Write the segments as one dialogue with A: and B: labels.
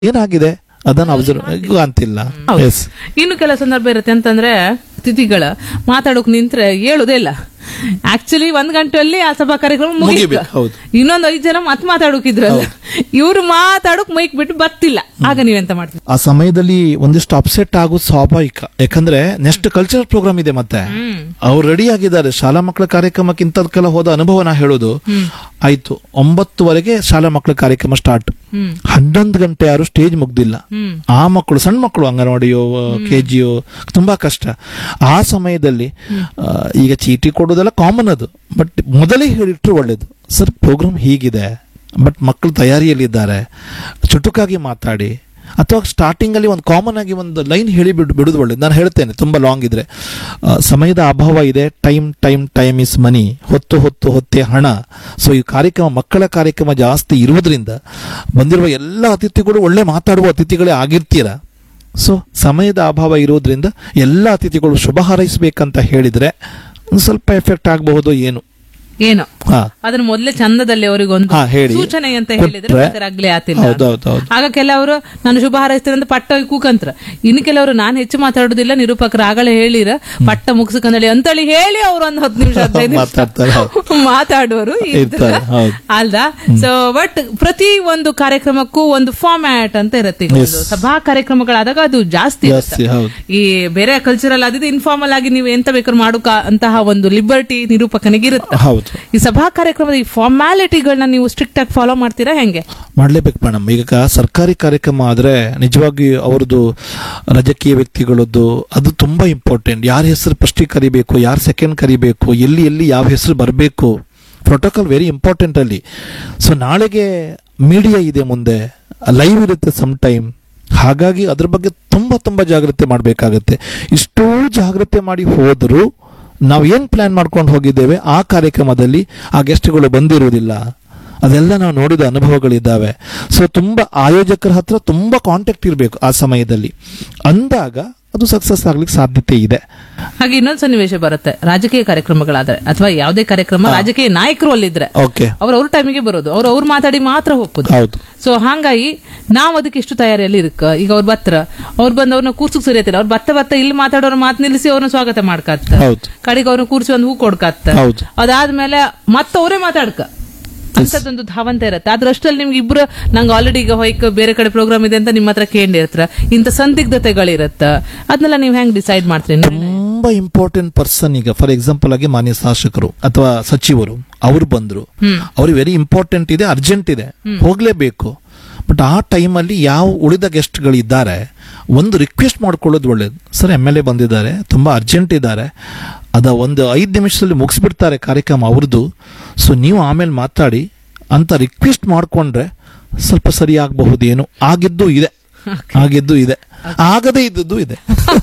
A: ಏನಾಗಿದೆ ಅದನ್ನು ಅಬ್ಸರ್ವ್ ಅಂತಿಲ್ಲ
B: ಹೌದು.
A: ಎಸ್
B: ಇನ್ನು ಕೆಲ ಸಂದರ್ಭ ಇರುತ್ತೆ ಅಂತಂದ್ರೆ ತಿಥಿಗಳ ಮಾತಾಡೋಕ್ ನಿಂತ್ರೆ ಹೇಳುದೇ ಇಲ್ಲ ಆಕ್ಚುಲಿ ಒಂದ್ ಗಂಟೆಯಲ್ಲಿ ಆ ಸಭಾ ಕಾರ್ಯಕ್ರಮ ಮುಗೀತು
A: ಮುಗಿಬೇಕು, ಹೌದು.
B: ಇನ್ನೊಂದ್ ಐದ್ ಜನ ಮತ್ ಮಾತಾಡೋಕಿದ್ರಲ್ಲ ಇವ್ರು ಮಾತಾಡೋಕ್ ಮೈಕ್ ಬಿಟ್ಟು ಬರ್ತಿಲ್ಲ ಆಗ ನೀವೆಂತ ಮಾಡ್ತೀವಿ
A: ಆ ಸಮಯದಲ್ಲಿ ಒಂದಿಷ್ಟು ಅಪ್ಸೆಟ್ ಆಗೋದು ಸ್ವಾಭಾವಿಕ ಯಾಕಂದ್ರೆ ನೆಕ್ಸ್ಟ್ ಕಲ್ಚರಲ್ ಪ್ರೋಗ್ರಾಮ್ ಇದೆ ಮತ್ತೆ ಅವ್ರು ರೆಡಿ ಆಗಿದ್ದಾರೆ ಶಾಲಾ ಮಕ್ಕಳ ಕಾರ್ಯಕ್ರಮಕ್ಕೆ ಇಂಥದಕ್ಕೆಲ್ಲ ಹೋದ ಅನುಭವ ನಾ ಹೇಳೋದು ಆಯ್ತು ಒಂಬತ್ತುವರೆಗೆ ಶಾಲಾ ಮಕ್ಕಳ ಕಾರ್ಯಕ್ರಮ ಸ್ಟಾರ್ಟ್
B: ಹ್ಮ್
A: ಹನ್ನೊಂದು ಗಂಟೆ ಯಾರು ಸ್ಟೇಜ್ ಮುಗ್ದಿಲ್ಲ
B: ಹ್ಮ್
A: ಆ ಮಕ್ಕಳು ಸಣ್ಣ ಮಕ್ಕಳು ಅಂಗನವಾಡಿಯೋ ಕೆಜಿಯೋ ತುಂಬಾ ಕಷ್ಟ ಆ ಸಮಯದಲ್ಲಿ ಆ, ಈಗ ಚೀಟಿ ಕೊಡೋದೆಲ್ಲ ಕಾಮನ್ ಅದು ಬಟ್ ಮೊದಲೇ ಹೇಳಿಟ್ರು ಒಳ್ಳೇದು ಸರ್ ಪ್ರೋಗ್ರಾಮ್ ಹೀಗಿದೆ ಬಟ್ ಮಕ್ಕಳು ತಯಾರಿಯಲ್ಲಿದ್ದಾರೆ ಚುಟುಕಾಗಿ ಮಾತಾಡಿ ಅಥವಾ ಸ್ಟಾರ್ಟಿಂಗ್ ಅಲ್ಲಿ ಒಂದು ಕಾಮನ್ ಆಗಿ ಒಂದು ಲೈನ್ ಹೇಳಿ ಬಿಡು ಬಿಡುದು ಒಳ್ಳೇದು ನಾನು ಹೇಳ್ತೇನೆ ತುಂಬಾ ಲಾಂಗ್ ಇದ್ರೆ ಆ, ಸಮಯದ ಅಭಾವ ಇದೆ time time time is money ಹೊತ್ತು ಹೊತ್ತು ಹೊತ್ತೆ ಹಣ ಸೊ ಈ ಕಾರ್ಯಕ್ರಮ ಮಕ್ಕಳ ಕಾರ್ಯಕ್ರಮ ಜಾಸ್ತಿ ಇರುವುದರಿಂದ ಬಂದಿರುವ ಎಲ್ಲ ಅತಿಥಿಗಳು ಒಳ್ಳೆ ಮಾತಾಡುವ ಅತಿಥಿಗಳೇ ಆಗಿರ್ತೀರಾ ಸೊ ಸಮಯದ ಅಭಾವ ಇರುವುದರಿಂದ ಎಲ್ಲ ಅತಿಥಿಗಳು ಶುಭ ಹಾರೈಸಬೇಕಂತ ಹೇಳಿದ್ರೆ ಒಂದು ಸ್ವಲ್ಪ ಎಫೆಕ್ಟ್ ಆಗಬಹುದು ಏನು
B: ಏನೋ
A: ಹಾ
B: ಅದನ್ನ ಮೊದಲೇ ಚಂದದಲ್ಲಿ ಅವರಿಗೊಂದು
A: ಹಾ, ಹೇಳಿ.
B: ಸೂಚನೆ ಅಂತ ಹೇಳಿದ್ರೆ
A: ಕೊಟ್ರೆ-
B: ಬೇಸರಾಗ್ಲೇ ಆತಿಲ್ಲ
A: ಹೌದು, ಹೌದು, ಹೌದು.
B: ಆಗ ಕೆಲವರು ನಾನು ಶುಭ ಹಾರೈಸ್ತೇನೆ ಅಂತ ಪಟ್ಟ ಹೋಗಿ ಕೂಕಂತ್ರ ಇನ್ನು ಕೆಲವರು ನಾನು ಹೆಚ್ಚು ಮಾತಾಡುದಿಲ್ಲ ನಿರೂಪಕರು ಆಗಲೇ ಹೇಳಿರ ಪಟ್ಟ ಮುಗಿಸ್ಕೊಂಡಳಿ ಅಂತೇಳಿ ಹೇಳಿ ಅವ್ರು ಒಂದು ಹತ್ತು ನಿಮಿಷ ಹದಿನೈದು
A: ಮಾತಾಡ್ತಾರೆ,
B: ನಿಮಿಷ ಮಾತಾಡುವರು ಇದ್ರ
A: ಇರ್ತಾರೆ, ಹೌದು.
B: ಅಲ್ದಾ ಸೊ ಬಟ್ ಪ್ರತಿ ಒಂದು ಕಾರ್ಯಕ್ರಮಕ್ಕೂ ಒಂದು ಫಾರ್ಮ್ಯಾಟ್ ಅಂತ ಇರುತ್ತೆ ಈಗ ಒಂದು ಸಭಾ ಕಾರ್ಯಕ್ರಮಗಳಾದಾಗ ಅದು ಜಾಸ್ತಿ ಇರುತ್ತೆ.
A: ಜಾಸ್ತಿ ಹೌದು
B: ಈ ಬೇರೆ ಕಲ್ಚರಲ್ ಅದಿದೆ ಇನ್ಫಾರ್ಮಲ್ ಆಗಿ ನೀವು ಎಂತ ಬೇಕಾದ್ರೂ ಮಾಡೋಕ ಅಂತಹ ಒಂದು ಲಿಬರ್ಟಿ ನಿರೂಪಕನಿಗೆ ಇರುತ್ತೆ
A: ಹೌದು
B: ಈ ಸಭಾ ಕಾರ್ಯಕ್ರಮದ ಈ ಫಾರ್ಮ್ಯಾಲಿಟಿಗಳನ್ನ ನೀವು ಸ್ಟ್ರಿಕ್ಟ್ ಆಗಿ ಫಾಲೋ ಮಾಡ್ತೀರಾ ಹೆಂಗೆ
A: ಮಾಡ್ಲೇಬೇಕು ಮೇಡಮ್ ಈಗ ಸರ್ಕಾರಿ ಕಾರ್ಯಕ್ರಮ ಆದ್ರೆ ನಿಜವಾಗಿ ಅವ್ರದ್ದು ರಾಜಕೀಯ ವ್ಯಕ್ತಿಗಳದ್ದು ಅದು ತುಂಬಾ ಇಂಪಾರ್ಟೆಂಟ್ ಯಾರ ಹೆಸರು ಫಸ್ಟಿಗೆ ಕರಿಬೇಕು ಯಾರು ಸೆಕೆಂಡ್ ಕರಿಬೇಕು ಎಲ್ಲಿ ಎಲ್ಲಿ ಯಾವ ಹೆಸರು ಬರಬೇಕು ಪ್ರೋಟೋಕಾಲ್ ವೆರಿ ಇಂಪಾರ್ಟೆಂಟ್ ಅಲ್ಲಿ ಸೊ ನಾಳೆಗೆ ಮೀಡಿಯಾ ಇದೆ ಮುಂದೆ ಲೈವ್ ಇರುತ್ತೆ ಸಮ್ ಟೈಮ್ ಹಾಗಾಗಿ ಅದ್ರ ಬಗ್ಗೆ ತುಂಬಾ ತುಂಬಾ ಜಾಗ್ರತೆ ಮಾಡಬೇಕಾಗತ್ತೆ ಇಷ್ಟೋ ಜಾಗ್ರತೆ ಮಾಡಿ ಹೋದರೂ ನಾವು ಏನ್ ಪ್ಲಾನ್ ಮಾಡ್ಕೊಂಡು ಹೋಗಿದ್ದೇವೆ ಆ ಕಾರ್ಯಕ್ರಮದಲ್ಲಿ ಆ ಗೆಸ್ಟ್ಗಳು ಬಂದಿರುವುದಿಲ್ಲ ಅದೆಲ್ಲ ನಾವು ನೋಡಿದ ಅನುಭವಗಳಿದ್ದಾವೆ ಸೊ ತುಂಬಾ ಆಯೋಜಕರ ಹತ್ರ ತುಂಬಾ ಕಾಂಟ್ಯಾಕ್ಟ್ ಇರಬೇಕು ಆ ಸಮಯದಲ್ಲಿ ಅಂದಾಗ ಅದು ಸಕ್ಸಸ್ ಆಗ್ಲಿಕ್ಕೆ ಸಾಧ್ಯತೆ ಇದೆ
B: ಹಾಗೆ ಇನ್ನೊಂದು ಸನ್ನಿವೇಶ ಬರುತ್ತೆ ರಾಜಕೀಯ ಕಾರ್ಯಕ್ರಮಗಳಾದ್ರೆ ಅಥವಾ ಯಾವುದೇ ಕಾರ್ಯಕ್ರಮ ರಾಜಕೀಯ ನಾಯಕರು ಅಲ್ಲಿದ್ರೆ
A: ಓಕೆ
B: ಅವ್ರ ಅವ್ರ ಟೈಮಿಗೆ ಬರೋದು ಅವ್ರು ಅವ್ರು ಮಾತಾಡಿ ಮಾತ್ರ ಹೋಗ್ಬೋದು
A: ಹೌದು
B: ಸೊ ಹಾಗಾಗಿ ನಾವ್ ಅದಕ್ಕೆ ಎಷ್ಟು ತಯಾರಿಯಲ್ಲಿ ಇರಕ್ಕ ಈಗ ಅವ್ರ ಬತ್ರ ಅವ್ರು ಬಂದು ಅವ್ರನ್ನ ಕೂರ್ಸಕ್ ಸರಿಯತಿಲ್ಲ ಅವ್ರು ಬತ್ತ ಬತ್ತ ಇಲ್ಲಿ ಮಾತಾಡೋರು ಮಾತು ನಿಲ್ಲಿಸಿ ಅವ್ರನ್ನ ಸ್ವಾಗತ ಮಾಡ್ಕತ್ತ
A: ಹೌದು
B: ಕಡೆಗೆ ಅವ್ರನ್ನ ಕೂರ್ಸಿ ಒಂದು ಹೂ ಕೊಡ್ಕತ್ತ
A: ಹೌದು
B: ಅದಾದ್ಮೇಲೆ ಮತ್ತೆ ಅವರೇ ಮಾತಾಡ್ಕ ಅಂತದೊಂದು ಧಾವಂತ ಇರುತ್ತೆ ಅದ್ರಷ್ಟಲ್ಲಿ ನಿಮ್ಗೆ ಇಬ್ರು ನಂಗೆ ಆಲ್ರೆಡಿ ಈಗ ಹೊಯ್ಕ ಬೇರೆ ಕಡೆ ಪ್ರೋಗ್ರಾಮ್ ಇದೆ ಅಂತ ನಿಮ್ಮ ಹತ್ರ ಕೇಳಿರ್ತಾರ ಇಂಥ ಸಂದಿಗ್ಧತೆಗಳಿರತ್ತ ಅದನ್ನೆಲ್ಲ ನೀವು ಹೆಂಗ್ ಡಿಸೈಡ್ ಮಾಡ್ತೀರಿ ನಿರ್ಣಯ?
A: ತುಂಬಾ ಇಂಪಾರ್ಟೆಂಟ್ ಪರ್ಸನ್ ಈಗ ಫಾರ್ ಎಕ್ಸಾಂಪಲ್ ಆಗಿ ಮಾನ್ಯ ಶಾಸಕರು ಅಥವಾ ಸಚಿವರು ಅವ್ರು ಬಂದ್ರು
B: ಹ್ಮ್.
A: ಅವ್ರಿಗೆ ವೆರಿ ಇಂಪಾರ್ಟೆಂಟ್ ಇದೆ ಅರ್ಜೆಂಟ್ ಇದೆ ಹೋಗ್ಲೇಬೇಕು ಬಟ್ ಆ ಟೈಮಲ್ಲಿ ಯಾವ ಉಳಿದ ಗೆಸ್ಟ್ಗಳಿದ್ದಾರೆ ಒಂದು ರಿಕ್ವೆಸ್ಟ್ ಮಾಡ್ಕೊಳ್ಳೋದು ಒಳ್ಳೇದು ಸರ್ ಎಮ್ ಎಲ್ ಎ ಬಂದಿದ್ದಾರೆ ತುಂಬಾ ಅರ್ಜೆಂಟ್ ಇದ್ದಾರೆ ಅದ ಒಂದು ಐದು ನಿಮಿಷದಲ್ಲಿ ಮುಗಿಸ್ಬಿಡ್ತಾರೆ ಕಾರ್ಯಕ್ರಮ ಅವ್ರದ್ದು ಸೊ ನೀವು ಆಮೇಲೆ ಮಾತಾಡಿ ಅಂತ ರಿಕ್ವೆಸ್ಟ್ ಮಾಡ್ಕೊಂಡ್ರೆ ಸ್ವಲ್ಪ ಸರಿ ಆಗಬಹುದೇನು ಆಗಿದ್ದು ಇದೆ ಆಗಿದ್ದು ಇದೆ ಆಗದೇ ಇದ್ದದ್ದು ಇದೆ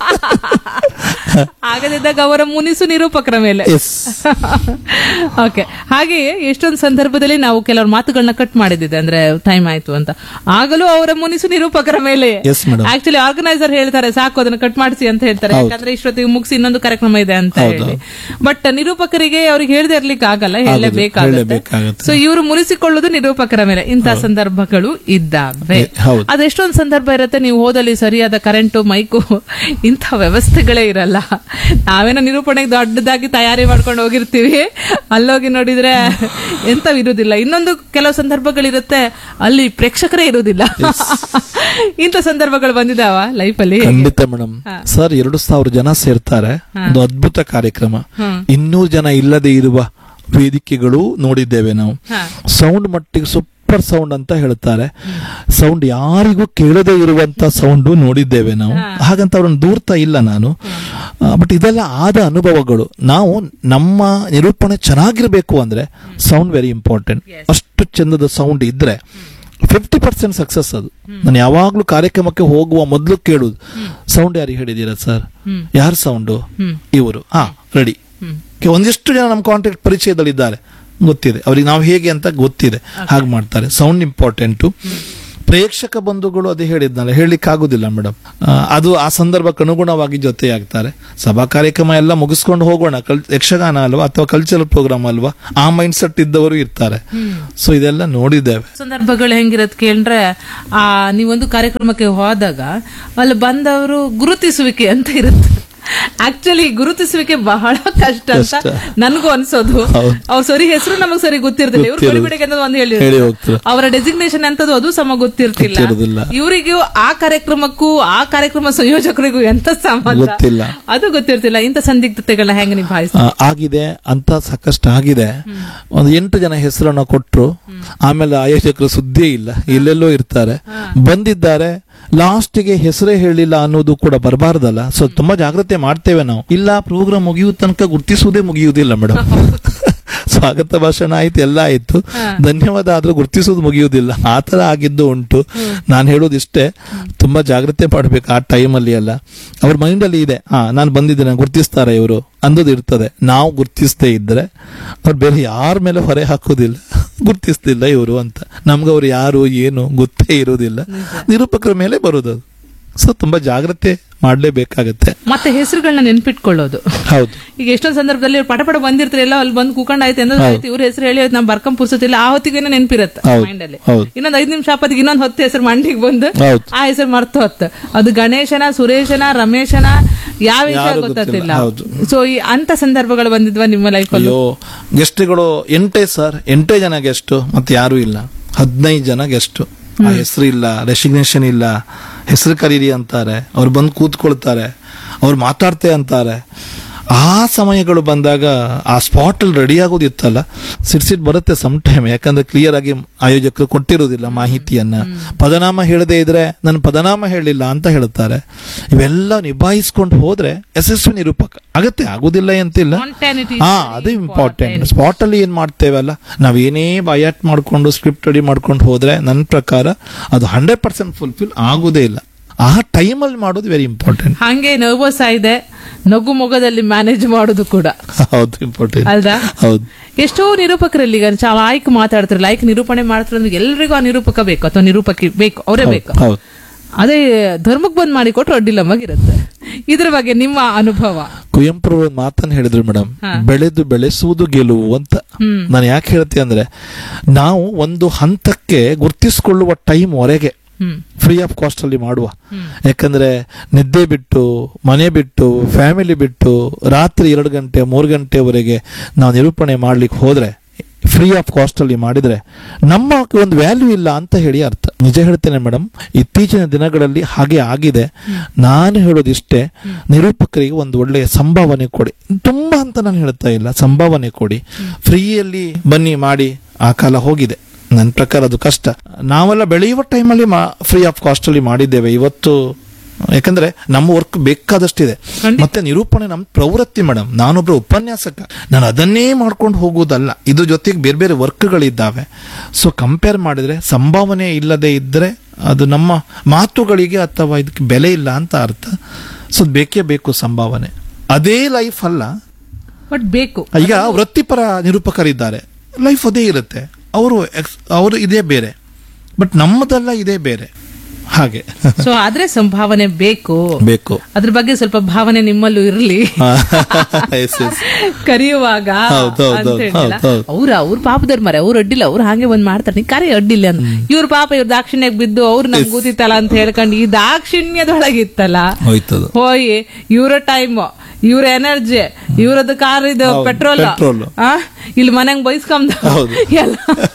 B: ಆಗದಿದ್ದಾಗ ಅವರ ಮುನಿಸು ನಿರೂಪಕರ ಮೇಲೆ
A: ಎಸ್
B: ಓಕೆ ಹಾಗೆಯೇ ಎಷ್ಟೊಂದು ಸಂದರ್ಭದಲ್ಲಿ ನಾವು ಕೆಲವ್ರ ಮಾತುಗಳನ್ನ ಕಟ್ ಮಾಡಿದ್ದಿದೆ ಅಂದ್ರೆ ಟೈಮ್ ಆಯ್ತು ಅಂತ ಆಗಲೂ ಅವರ ಮುನಿಸು ನಿರೂಪಕರ ಮೇಲೆ
A: ಎಸ್ ಮೇಡಮ್
B: ಆಕ್ಚುಲಿ ಆರ್ಗನೈಸರ್ ಹೇಳ್ತಾರೆ ಸಾಕು ಅದನ್ನ ಕಟ್ ಮಾಡಿಸಿ ಅಂತ ಹೇಳ್ತಾರೆ ಯಾಕಂದ್ರೆ ಇಷ್ಟೊತ್ತಿಗೆ ಮುಗಿಸಿ ಇನ್ನೊಂದು ಕಾರ್ಯಕ್ರಮ ಇದೆ ಅಂತ ಹೇಳಿ ಬಟ್ ನಿರೂಪಕರಿಗೆ ಅವ್ರಿಗೆ ಹೇಳದೆ ಇರ್ಲಿಕ್ಕೆ ಆಗಲ್ಲ ಹೇಳಲೇಬೇಕಾಗುತ್ತೆ
A: ಹೇಳಲೇಬೇಕಾಗುತ್ತೆ.
B: ಸೊ ಇವರು ಮುನಿಸಿಕೊಳ್ಳೋದು ನಿರೂಪಕರ ಮೇಲೆ ಇಂತಹ ಸಂದರ್ಭಗಳು ಇದ್ದಾವೆ
A: ಎ- ಹೌದು.
B: ಅದೆಷ್ಟೊಂದು ಸಂದರ್ಭ ಇರುತ್ತೆ ನೀವು ಹೋದಲ್ಲಿ ಸರಿಯಾದ ಕರೆಂಟು ಮೈಕು ಇಂಥ ವ್ಯವಸ್ಥೆಗಳೇ ಇರಲ್ಲ ನಾವೇನೋ ನಿರೂಪಣೆಗೆ ದೊಡ್ಡದಾಗಿ ತಯಾರಿ ಮಾಡ್ಕೊಂಡು ಹೋಗಿರ್ತೀವಿ ಅಲ್ಲೋಗಿ ನೋಡಿದ್ರೆ ಎಂತ ಇರುವುದಿಲ್ಲ ಇನ್ನೊಂದು ಕೆಲವು ಸಂದರ್ಭಗಳಿರುತ್ತೆ ಅಲ್ಲಿ ಪ್ರೇಕ್ಷಕರೇ ಇರುವುದಿಲ್ಲ ಇಂಥ ಸಂದರ್ಭಗಳು ಬಂದಿದಾವ ಲೈಫಲ್ಲಿ
A: ಖಂಡಿತ ಮೇಡಮ್ ಸರ್ ಎರಡು ಸಾವಿರ ಜನ ಸೇರ್ತಾರೆ ಒಂದು ಅದ್ಭುತ ಕಾರ್ಯಕ್ರಮ ಇನ್ನೂರು ಜನ ಇಲ್ಲದೆ ಇರುವ ವೇದಿಕೆಗಳು ನೋಡಿದ್ದೇವೆ ನಾವು
B: ಹಾ.
A: ಸೌಂಡ್ ಮಟ್ಟಿಗೆ ಸೂಪರ್ ಸೌಂಡ್ ಅಂತ ಹೇಳ್ತಾರೆ ಸೌಂಡ್ ಯಾರಿಗೂ ಕೇಳದೇ ಇರುವಂತ ಸೌಂಡ್ ನೋಡಿದ್ದೇವೆ ನಾವು ಹಾಗಂತ ಅವ್ರನ್ನ ದೂರ್ತಾ ಇಲ್ಲ ನಾನು ಬಟ್ ಇದೆಲ್ಲ ಆದ ಅನುಭವಗಳು ನಾವು ನಮ್ಮ ನಿರೂಪಣೆ ಚೆನ್ನಾಗಿರ್ಬೇಕು ಅಂದ್ರೆ ಸೌಂಡ್ ವೆರಿ ಇಂಪಾರ್ಟೆಂಟ್ ಅಷ್ಟು ಚಂದದ ಸೌಂಡ್ ಇದ್ರೆ ಫಿಫ್ಟಿ ಪರ್ಸೆಂಟ್ ಸಕ್ಸಸ್ ಅದು ನಾನು ಯಾವಾಗ್ಲೂ ಕಾರ್ಯಕ್ರಮಕ್ಕೆ ಹೋಗುವ ಮೊದಲು ಕೇಳುದು ಸೌಂಡ್ ಯಾರಿಗೆ ಹೇಳಿದೀರಾ ಸರ್
B: ಹ್ಮ್.
A: ಯಾರ ಸೌಂಡು
B: ಹ್ಮ್.
A: ಇವರು ಹಾ ರೆಡಿ
B: ಹ್ಮ್.
A: ಒಂದಿಷ್ಟು ಜನ ನಮ್ಮ ಕಾಂಟ್ಯಾಕ್ಟ್ ಪರಿಚಯದಲ್ಲಿದ್ದಾರೆ ಗೊತ್ತಿದೆ ಅವ್ರಿಗೆ ನಾವು ಹೇಗೆ ಅಂತ ಗೊತ್ತಿದೆ ಹಾಗೆ ಮಾಡ್ತಾರೆ ಸೌಂಡ್ ಇಂಪಾರ್ಟೆಂಟು ಪ್ರೇಕ್ಷಕ ಬಂಧುಗಳು ಅದೇ ಹೇಳಿದ್ನಲ್ಲ ಹೇಳಲಿಕ್ಕೆ ಆಗುದಿಲ್ಲ ಮೇಡಮ್ ಅದು ಆ ಸಂದರ್ಭಕ್ಕೆ ಅನುಗುಣವಾಗಿ ಜೊತೆಯಾಗ್ತಾರೆ ಸಭಾ ಕಾರ್ಯಕ್ರಮ ಎಲ್ಲ ಮುಗಿಸ್ಕೊಂಡು ಹೋಗೋಣ ಕಲ್ ಯಕ್ಷಗಾನ ಅಲ್ವಾ ಅಥವಾ ಕಲ್ಚರಲ್ ಪ್ರೋಗ್ರಾಮ್ ಅಲ್ವಾ ಆ ಮೈಂಡ್ ಸೆಟ್ ಇದ್ದವರು ಇರ್ತಾರೆ ಸೊ ಇದೆಲ್ಲ ನೋಡಿದ್ದೇವೆ
B: ಸಂದರ್ಭಗಳು ಹೆಂಗಿರತ್ ಕೇಳ್ರೆ ಆ ನೀವೊಂದು ಕಾರ್ಯಕ್ರಮಕ್ಕೆ ಹೋದಾಗ ಅಲ್ಲಿ ಬಂದವರು ಗುರುತಿಸುವಿಕೆ ಅಂತ ಇರುತ್ತೆ ಆಕ್ಚುಲಿ ಗುರುತಿಸುವಿಕೆ ಬಹಳ ಕಷ್ಟ ಅಂತ
A: ಕಷ್ಟ.
B: ನನಗೂ ಅನ್ಸೋದು
A: ಹೌದು.
B: ಅವ್ರ ಸರಿ ಹೆಸರು ನಮಗೆ ಸರಿ ಗೊತ್ತಿರ್ತಿಲ್ಲ ಇವ್ರು
A: ಗೊತ್ತಿರೋದು.
B: ಬಡಿಬಿಡಿಗೆ ಅಂತ ಒಂದು
A: ಹೇಳಿ
B: ಹೇಳಿ
A: ಹೋಗ್ತಾರೆ.
B: ಅವರ ಡೆಸಿಗ್ನೇಷನ್ ಅಂತದ್ದು ಅದು ಸಮ ಗೊತ್ತಿರ್ತಿಲ್ಲ
A: ಗೊತ್ತಿರೋದಿಲ್ಲ.
B: ಇವರಿಗೂ ಆ ಕಾರ್ಯಕ್ರಮಕ್ಕೂ ಆ ಕಾರ್ಯಕ್ರಮ ಸಂಯೋಜಕರಿಗೂ ಎಂತ ಸಂಬಂಧ
A: ಗೊತ್ತಿಲ್ಲ.
B: ಅದು ಗೊತ್ತಿರ್ತಿಲ್ಲ ಇಂಥ ಸಂದಿಗ್ಧತೆಗಳನ್ನ ಹೆಂಗ್ ನಿಭಾಯಿಸ್ತಾರೆ
A: ಆ, ಆಗಿದೆ ಅಂತ ಸಾಕಷ್ಟು ಆಗಿದೆ ಒಂದು ಎಂಟು ಜನ ಹೆಸರನ್ನ ಕೊಟ್ರು ಆಮೇಲೆ ಆಯೋಜಕರು ಸುದ್ದಿ ಇಲ್ಲ ಎಲ್ಲೆಲ್ಲೋ ಇರ್ತಾರೆ ಬಂದಿದ್ದಾರೆ ಲಾಸ್ಟ್ಗೆ ಹೆಸರೇ ಹೇಳಿಲ್ಲ ಅನ್ನೋದು ಕೂಡ ಬರಬಾರ್ದಲ್ಲ ಸೊ ತುಂಬಾ ಜಾಗ್ರತೆ ಮಾಡ್ತೇವೆ ನಾವು ಇಲ್ಲ ಪ್ರೋಗ್ರಾಮ್ ಮುಗಿಯೋ ತನಕ ಗುರ್ತಿಸುವುದೇ ಮುಗಿಯುವುದಿಲ್ಲ ಮೇಡಮ್ ಸ್ವಾಗತ ಭಾಷಣ ಆಯ್ತು ಎಲ್ಲ ಆಯ್ತು ಧನ್ಯವಾದ ಆದ್ರೂ ಗುರ್ತಿಸೋದು ಮುಗಿಯುವುದಿಲ್ಲ ಆ ತರ ಆಗಿದ್ದು ಉಂಟು ನಾನು ಹೇಳೋದಿಷ್ಟೇ ತುಂಬಾ ಜಾಗ್ರತೆ ಮಾಡ್ಬೇಕು ಆ ಟೈಮಲ್ಲಿ ಎಲ್ಲ ಅವ್ರ ಮೈಂಡ್ ಅಲ್ಲಿ ಇದೆ ಹಾ ನಾನು ಬಂದಿದ್ದೇನೆ ಗುರ್ತಿಸ್ತಾರೆ ಇವರು ಅಂದದ್ದು ಇರ್ತದೆ ನಾವು ಗುರ್ತಿಸ್ತೇ ಇದ್ರೆ ಅವ್ರು ಬೇರೆ ಯಾರ ಮೇಲೆ ಹೊರೆ ಹಾಕೋದಿಲ್ಲ ಗುರ್ತಿಸ್ತಿಲ್ಲ ಇವರು ಅಂತ ನಮ್ಗೆ ಅವ್ರು ಯಾರು ಏನು ಗೊತ್ತೇ ಇರೋದಿಲ್ಲ ನಿರೂಪಕರ ಮೇಲೆ ಬರೋದು ಅದು ಸೊ ತುಂಬಾ ಜಾಗ್ರತೆ ಮಾಡ್ಲೇಬೇಕಾಗತ್ತೆ
B: ಮತ್ತೆ ಹೆಸರುಗಳನ್ನ ನೆನ್ಪಿಟ್ಕೊಳ್ಳೋದು
A: ಹೌದು
B: ಈಗ ಎಷ್ಟೊಂದ್ ಸಂದರ್ಭದಲ್ಲಿ ಇವ್ರು ಪಟ ಪಟ ಬಂದಿರ್ತಾರೆ ಎಲ್ಲ ಅಲ್ಲಿ ಬಂದು ಕೂಕೊಂಡ್ ಆಯ್ತು ಅಂದ್ರೆ ಆಯ್ತು ಇವ್ರ ಹೆಸರು ಹೇಳಿ ನಮ್ ಬರ್ಕಂ ಪುರ್ಸತಿಲ್ಲ ಆ ಹೊತ್ತಿಗೇನೆ ನೆನ್ಪಿರತ್ತೆ
A: ಹೌದು,
B: ಮೈಂಡ್ ಅಲ್ಲಿ
A: ಹೌದು.
B: ಇನ್ನೊಂದ್ ಐದ್ ನಿಮಿಷ ಆಪತ್ತಿಗೆ ಇನ್ನೊಂದ್ ಹೊತ್ತು ಹೆಸರು ಮಂಡಿಗೆ ಬಂದು
A: ಹೌದು.
B: ಆ ಹೆಸರು ಮರ್ತು ಹೊತ್ತ ಅದು ಗಣೇಶನ ಸುರೇಶನ ರಮೇಶನ ಯಾವ ವಿಷಯ
A: ಯಾರು
B: ಗೊತ್ತಿಲ್ಲ
A: ಗೊತ್ತಿಲ್ಲ, ಹೌದು.
B: ಸೊ ಈ ಅಂತ ಸಂದರ್ಭಗಳು ಬಂದಿದ್ವಾ ನಿಮ್ಮ ಲೈಫ್ ಅಲ್ಲಿ
A: ಅಯ್ಯೋ ಗೆಸ್ಟ್ಗಳು ಎಂಟೇ ಸರ್ ಎಂಟೇ ಜನ ಗೆಸ್ಟ್ ಮತ್ತೆ ಯಾರು ಇಲ್ಲ ಹದಿನೈದು ಜನ ಗೆಸ್ಟ್ ಆ ಹೆಸರು ಇಲ್ಲ ರೆಸಿಗ್ನೇಷನ್ ಇಲ್ಲ ಹೆಸರು ಕರೀರಿ ಅಂತಾರೆ ಅವ್ರು ಬಂದು ಕೂತ್ಕೊಳ್ತಾರೆ ಅವ್ರು ಮಾತಾಡ್ತೆ ಅಂತಾರೆ ಆ ಸಮಯಗಳು ಬಂದಾಗ ಆ ಸ್ಪಾಟ್ ಅಲ್ಲಿ ರೆಡಿ ಆಗೋದಿತ್ತಲ್ಲ ಸಿಡ್ಸಿಟ್ ಬರುತ್ತೆ ಸಮ್ ಟೈಮ್ ಯಾಕಂದ್ರೆ ಕ್ಲಿಯರ್ ಆಗಿ ಆಯೋಜಕರು ಕೊಟ್ಟಿರೋದಿಲ್ಲ ಮಾಹಿತಿಯನ್ನ ಪದನಾಮ ಹೇಳದೇ ಇದ್ರೆ ನನ್ನ ಪದನಾಮ ಹೇಳಿಲ್ಲ ಅಂತ ಹೇಳ್ತಾರೆ ಇವೆಲ್ಲ ನಿಭಾಯಿಸ್ಕೊಂಡು ಹೋದ್ರೆ ಯಶಸ್ವಿ ನಿರೂಪಕ ಆಗತ್ತೆ ಆಗುದಿಲ್ಲ ಅಂತಿಲ್ಲ
B: Spontaneity is
A: ಹಾ
B: very
A: ಅದು ಇಂಪಾರ್ಟೆಂಟ್ ಸ್ಪಾಟ್ ಅಲ್ಲಿ ಏನ್ ಮಾಡ್ತೇವಲ್ಲ ನಾವೇನೇ ಬಯಾಟ್ ಮಾಡ್ಕೊಂಡು ಸ್ಕ್ರಿಪ್ಟ್ ರೆಡಿ ಮಾಡ್ಕೊಂಡು ಹೋದ್ರೆ ನನ್ನ ಪ್ರಕಾರ ಅದು ಹಂಡ್ರೆಡ್ ಪರ್ಸೆಂಟ್ ಫುಲ್ಫಿಲ್ ಆಗುದೇ ಇಲ್ಲ ಆ ಟೈಮಲ್ಲಿ ಮಾಡೋದು ವೆರಿ ಇಂಪಾರ್ಟೆಂಟ್
B: ಹಂಗೆ ನರ್ವಸ್ ಆಗಿದೆ ನಗು ಮೊಗದಲ್ಲಿ ಮ್ಯಾನೇಜ್ ಮಾಡೋದು ಕೂಡ
A: ಹೌದು ಇಂಪಾರ್ಟೆಂಟ್
B: ಅಲ್ದಾ
A: ಹೌದು
B: ಎಷ್ಟೋ ನಿರೂಪಕರಲ್ಲಿ ಈಗ ಚಾ- ಆಯ್ಕೆ ಮಾತಾಡ್ತಾರೆ ಲೈಕ್ ನಿರೂಪಣೆ ಮಾಡ್ತಾರೆ ಅಂದ್ರೆ ಎಲ್ರಿಗೂ ಆ ನಿರೂಪಕ ಬೇಕು ಅಥವಾ ನಿರೂಪಕಿ ಬೇಕು ಅವರೇ ಬೇಕು
A: ಹೌದು
B: ಅದೇ ಧರ್ಮಕ್ಕೆ ಬಂದ್ ಮಾಡಿ ಕೊಟ್ರು ಅಡ್ಡಿಲ್ಲ ಮಗಿರುತ್ತೆ ಇದ್ರ ಬಗ್ಗೆ ನಿಮ್ಮ ಅನುಭವ
A: ಕುವೆಂಪು ಒಂದು ಮಾತನ್ನ ಹೇಳಿದ್ರು ಮೇಡಮ್ ಬೆಳೆದು ಬೆಳೆಸುವುದು ಗೆಲುವು ಅಂತ
B: ಹ್ಮ್.
A: ನಾನು ಯಾಕೆ ಹೇಳ್ತೀನಿ ಅಂದ್ರೆ ನಾವು ಒಂದು ಹಂತಕ್ಕೆ ಗುರ್ತಿಸಿಕೊಳ್ಳುವ ಟೈಮ್ ವರೆಗೆ
B: ಹ್ಮ್
A: ಫ್ರೀ ಆಫ್ ಕಾಸ್ಟ್ ಅಲ್ಲಿ ಮಾಡುವ ಯಾಕಂದ್ರೆ ನಿದ್ದೆ ಬಿಟ್ಟು ಮನೆ ಬಿಟ್ಟು ಫ್ಯಾಮಿಲಿ ಬಿಟ್ಟು ರಾತ್ರಿ ಎರಡು ಗಂಟೆ ಮೂರು ಗಂಟೆವರೆಗೆ ನಾವು ನಿರೂಪಣೆ ಮಾಡ್ಲಿಕ್ಕೆ ಹೋದ್ರೆ ಫ್ರೀ ಆಫ್ ಕಾಸ್ಟ್ ಅಲ್ಲಿ ಮಾಡಿದ್ರೆ ನಮ್ಮ ಒಂದು ವ್ಯಾಲ್ಯೂ ಇಲ್ಲ ಅಂತ ಹೇಳಿ ಅರ್ಥ ನಿಜ ಹೇಳ್ತೇನೆ ಮೇಡಮ್ ಇತ್ತೀಚಿನ ದಿನಗಳಲ್ಲಿ ಹಾಗೆ ಆಗಿದೆ ನಾನು ಹೇಳೋದಿಷ್ಟೇ ನಿರೂಪಕರಿಗೆ ಒಂದು ಒಳ್ಳೆಯ ಸಂಭಾವನೆ ಕೊಡಿ ತುಂಬಾ ಅಂತ ನಾನು ಹೇಳ್ತಾ ಇಲ್ಲ ಸಂಭಾವನೆ ಕೊಡಿ ಫ್ರೀಯಲ್ಲಿ ಬನ್ನಿ ಮಾಡಿ ಆ ಕಾಲ ಹೋಗಿದೆ ನನ್ನ ಪ್ರಕಾರ ಅದು ಕಷ್ಟ ನಾವೆಲ್ಲ ಬೆಳೆಯುವ ಟೈಮಲ್ಲಿ ಫ್ರೀ ಆಫ್ ಕಾಸ್ಟ್ ಅಲ್ಲಿ ಮಾಡಿದ್ದೇವೆ ಇವತ್ತು ಯಾಕಂದ್ರೆ ನಮ್ಮ ವರ್ಕ್ ಬೇಕಾದಷ್ಟಿದೆ
B: ಖಂಡಿತ.
A: ಮತ್ತೆ ನಿರೂಪಣೆ ನಮ್ಮ ಪ್ರವೃತ್ತಿ ಮೇಡಮ್ ನಾನೊಬ್ರು ಉಪನ್ಯಾಸಕ ನಾನು ಅದನ್ನೇ ಮಾಡ್ಕೊಂಡು ಹೋಗುವುದಲ್ಲ ಇದ್ರ ಜೊತೆಗೆ ಬೇರೆ ಬೇರೆ ವರ್ಕ್ಗಳಿದ್ದಾವೆ ಸೊ ಕಂಪೇರ್ ಮಾಡಿದ್ರೆ ಸಂಭಾವನೆ ಇಲ್ಲದೆ ಇದ್ರೆ ಅದು ನಮ್ಮ ಮಾತುಗಳಿಗೆ ಅಥವಾ ಇದಕ್ಕೆ ಬೆಲೆ ಇಲ್ಲ ಅಂತ ಅರ್ಥ ಸೊ ಬೇಕೇ ಬೇಕು ಸಂಭಾವನೆ ಅದೇ ಲೈಫ್ ಅಲ್ಲ
B: ಬಟ್ ಬೇಕು
A: ಈಗ ವೃತ್ತಿಪರ ನಿರೂಪಕರಿದ್ದಾರೆ ಲೈಫ್ ಅದೇ ಇರುತ್ತೆ ಅವರು ಅವರು ಇದೇ ಬೇರೆ ಬಟ್ ನಮ್ಮದೆಲ್ಲ ಇದೇ ಬೇರೆ ಹಾಗೆ
B: ಸೊ ಆದ್ರೆ ಸಂಭಾವನೆ ಬೇಕು
A: ಬೇಕು
B: ಅದ್ರ ಬಗ್ಗೆ ಸ್ವಲ್ಪ ಭಾವನೆ ನಿಮ್ಮಲ್ಲೂ ಇರ್ಲಿ
A: Yes, yes.
B: ಕರೆಯುವಾಗ
A: ಹೌದ್ ಹೌದ್
B: ಅಂತ
A: ಹೌದ್
B: ಹೇಳಿಲ್ಲ
A: ಹೌದ್ ಹೌದ್.
B: ಅವ್ರ ಅವ್ರ ಪಾಪದವ್ರ ಮರೆ ಅವ್ರು ಅಡ್ಡಿಲ್ಲ ಅವ್ರು ಹಾಗೆ ಒಂದ್ ಮಾಡ್ತಾರೆ ನೀ ಕರೆ ಅಡ್ಡಿಲ್ಲ ಅಂತ ಇವ್ರ ಪಾಪ ಇವ್ರ ದಾಕ್ಷಿಣ್ಯಕ್ ಬಿದ್ದು ಅವ್ರು ನಮ್ಗೆ ಗೊತ್ತಿತ್ತಲ್ಲ ಅಂತ ಹೇಳ್ಕೊಂಡು ಈ ದಾಕ್ಷಿಣ್ಯದೊಳಗಿತ್ತಲ್ಲ
A: ಹೋಯ್ತದು
B: ಹೋಯಿ ಇವ್ರ ಟೈಮ್ ಇವ್ರ ಎನರ್ಜಿ ಇವ್ರದ್ದು ಕಾರ್ ಇದು
A: ಹೌದು,
B: ಪೆಟ್ರೋಲ್
A: petrol.
B: ಆ ಇಲ್ಲಿ ಮನೆಗ್ ಬೈಸ್ಕೊಂಡ್
A: ಹೌದು.
B: ಎಲ್ಲ